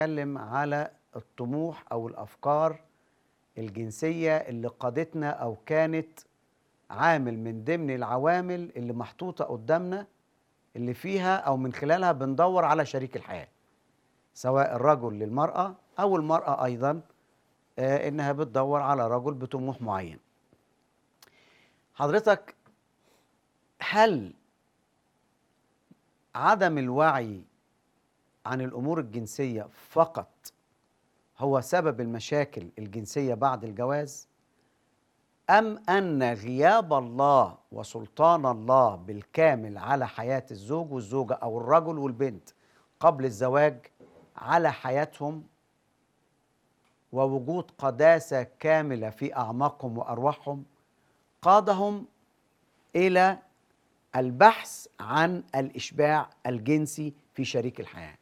بنتكلم على الطموح او الافكار الجنسيه اللي قادتنا او كانت عامل من ضمن العوامل اللي محطوطه قدامنا اللي فيها او من خلالها بندور على شريك الحياه سواء الرجل للمراه او المراه ايضا آه، انها بتدور على رجل بطموح معين حضرتك هل عدم الوعي عن الامور الجنسيه فقط هو سبب المشاكل الجنسيه بعد الجواز ام ان غياب الله وسلطان الله بالكامل على حياه الزوج والزوجه او الرجل والبنت قبل الزواج على حياتهم ووجود قداسه كامله في اعماقهم وارواحهم قادهم الى البحث عن الاشباع الجنسي في شريك الحياه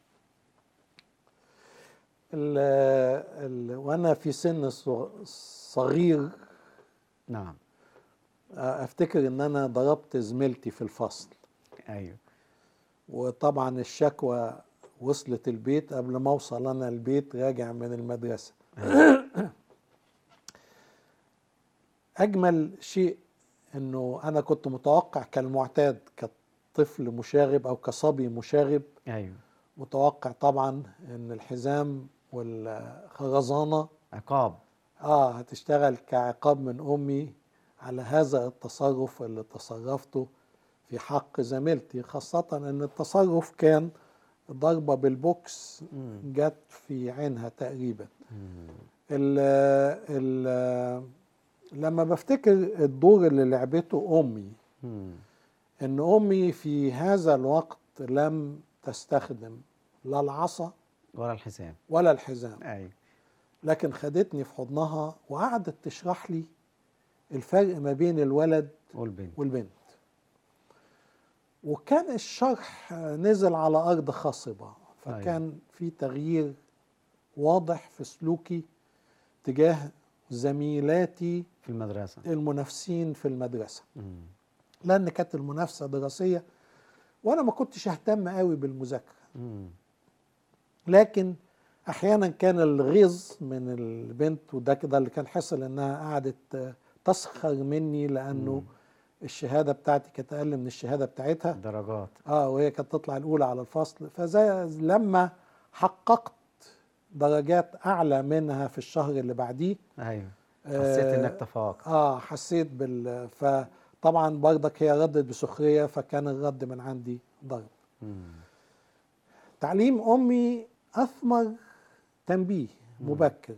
ال ال وانا في سن ص- صغير نعم افتكر ان انا ضربت زميلتي في الفصل ايوه وطبعا الشكوى وصلت البيت قبل ما اوصل انا البيت راجع من المدرسه اجمل شيء انه انا كنت متوقع كالمعتاد كطفل مشاغب او كصبي مشاغب ايوه متوقع طبعا ان الحزام والخرزانه عقاب اه هتشتغل كعقاب من امي على هذا التصرف اللي تصرفته في حق زميلتي خاصة ان التصرف كان ضربة بالبوكس مم. جت في عينها تقريبا مم. ال ال لما بفتكر الدور اللي لعبته امي مم. ان امي في هذا الوقت لم تستخدم لا العصا ولا الحساب ولا الحزام ايوه لكن خدتني في حضنها وقعدت تشرح لي الفرق ما بين الولد والبنت والبنت وكان الشرح نزل على أرض خصبة فكان في تغيير واضح في سلوكي تجاه زميلاتي في المدرسه المنافسين في المدرسة مم. لأن كانت المنافسة دراسية وأنا ما كنتش أهتم قوي بالمذاكرة مم. لكن احيانا كان الغيظ من البنت وده كده اللي كان حصل انها قعدت تسخر مني لانه مم. الشهاده بتاعتي كانت اقل من الشهاده بتاعتها درجات اه وهي كانت تطلع الاولى على الفصل فزي لما حققت درجات اعلى منها في الشهر اللي بعديه ايوه حسيت آه، انك تفوقت اه حسيت بال فطبعا برضك هي ردت بسخريه فكان الرد من عندي ضرب مم. تعليم امي اثمر تنبيه مم. مبكر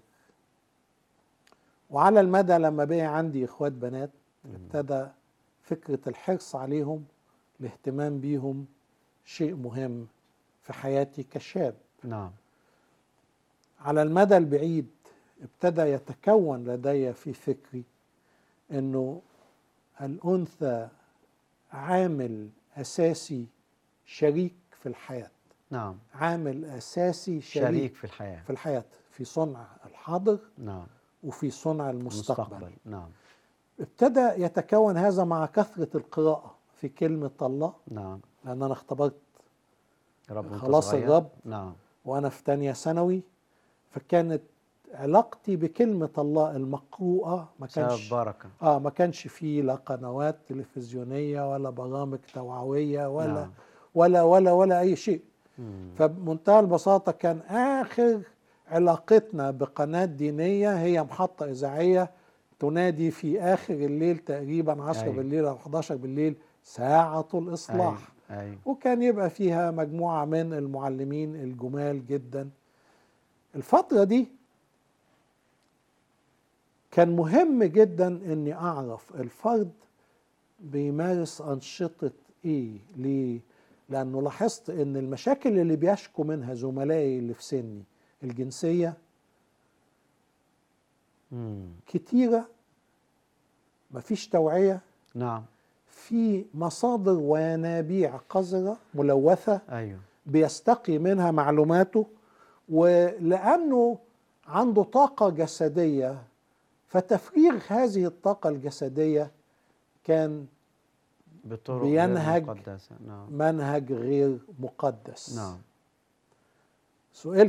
وعلى المدى لما بقي عندي اخوات بنات ابتدى فكره الحرص عليهم الاهتمام بيهم شيء مهم في حياتي كشاب نعم على المدى البعيد ابتدى يتكون لدي في فكري انه الانثى عامل اساسي شريك في الحياه نعم عامل اساسي شريك, شريك في الحياه في الحياه في صنع الحاضر نعم وفي صنع المستقبل مستقبل نعم ابتدى يتكون هذا مع كثره القراءه في كلمه الله نعم لان انا اختبرت رب وانت خلاص صغير. الرب. نعم وانا في تانية ثانوي فكانت علاقتي بكلمه الله المقروءه ما كانش سبب بركه اه ما كانش فيه لا قنوات تلفزيونيه ولا برامج توعويه ولا نعم. ولا ولا ولا اي شيء مم. فبمنتهى البساطة كان آخر علاقتنا بقناة دينية هي محطة إذاعية تنادي في آخر الليل تقريبا 10 أيوة. بالليل أو 11 بالليل ساعة الإصلاح ايوه ايوه وكان يبقى فيها مجموعة من المعلمين الجمال جدا الفترة دي كان مهم جدا اني اعرف الفرد بيمارس انشطة ايه ليه لانه لاحظت ان المشاكل اللي بيشكو منها زملائي اللي في سني الجنسية مم. كتيرة مفيش توعية نعم في مصادر وينابيع قذرة ملوثة ايوه بيستقي منها معلوماته ولأنه عنده طاقة جسدية فتفريغ هذه الطاقة الجسدية كان بطرق غير بينهج مقدسه نعم منهج غير مقدس نعم سئلت